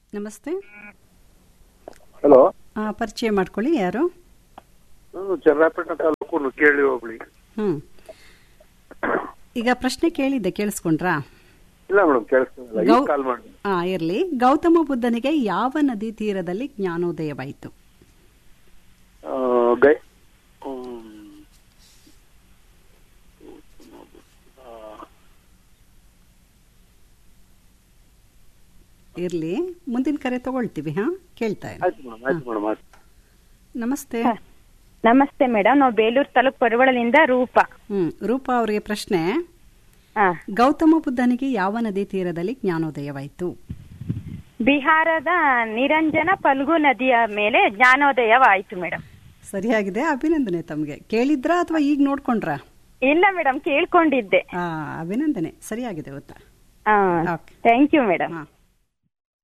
ನಮಸ್ತೆ ಹಲೋ ಆ, ಪರಿಚಯ ಮಾಡ್ಕೊಳ್ಳಿ ಯಾರು ನಾನು ಚನ್ನರಾಯಪಟ್ಟಣ ತಾಲೂಕು ಕೇಳಿ ಹೋಗ್ಲಿ ಹ್ಮ್ ಈಗ ಪ್ರಶ್ನೆ ಕೇಳಿದ್ದೆ ಕೇಳಿಸ್ಕೊಂಡ್ರಾ ಇಲ್ಲ ಮೇಡಮ್ ಕೇಳಿಸ್ತಿಲ್ಲ ಈಗ ಗೌ- ಕಾಲ್ ಮಾಡಿ ಆ ಇರ್ಲಿ ಗೌತಮ ಬುದ್ಧನಿಗೆ ಯಾವ ನದಿ ತೀರದಲ್ಲಿ ಜ್ಞಾನೋದಯವಾಯಿತು ಆ, ಗೈ ಹ್ಮ್. ಆ, ಇರ್ಲಿ ಮುಂದಿನ ಕರೆ ತಗೊಳ್ತೀವಿ ಹಾ ಕೇಳ್ತಾ ಇರಿ ಆಯ್ತು ಮೇಡಮ್ ಆಯ್ತು ಮೇಡಮ್ ಆಯ್ತು ನಮಸ್ತೆ ನಮಸ್ತೆ ಮೇಡಮ್ ನಾವು ಬೇಲೂರು ತಾಲೂಕು ಪರವಳದಿಂದ ರೂಪ ಹ್ಮ್ ರೂಪಾ ಅವರಿಗೆ ಪ್ರಶ್ನೆ ಹಾ ಗೌತಮ ಬುದ್ಧನಿಗೆ ಯಾವ ನದಿ ತೀರದಲ್ಲಿ ಜ್ಞಾನೋದಯವಾಯಿತು ಬಿಹಾರದ ನಿರಂಜನ ಫಲ್ಗು ನದಿಯ ಮೇಲೆ ಜ್ಞಾನೋದಯವಾಯಿತು ಮೇಡಮ್ ಸರಿಯಾಗಿದೆ ಅಭಿನಂದನೆ ತಮಗೆ ಕೇಳಿದ್ರಾ ಅಥವಾ ಈಗ ನೋಡ್ಕೊಂಡ್ರಾ ಇಲ್ಲ ಮೇಡಮ್ ಕೇಳ್ಕೊಂಡಿದ್ದೆ ಆ ಅಭಿನಂದನೆ ಸರಿಯಾಗಿದೆ ಗೊತ್ತಾ ಹಾ ಓಕೆ ಥ್ಯಾಂಕ್ ಯು ಮೇಡಮ್ ಹಾ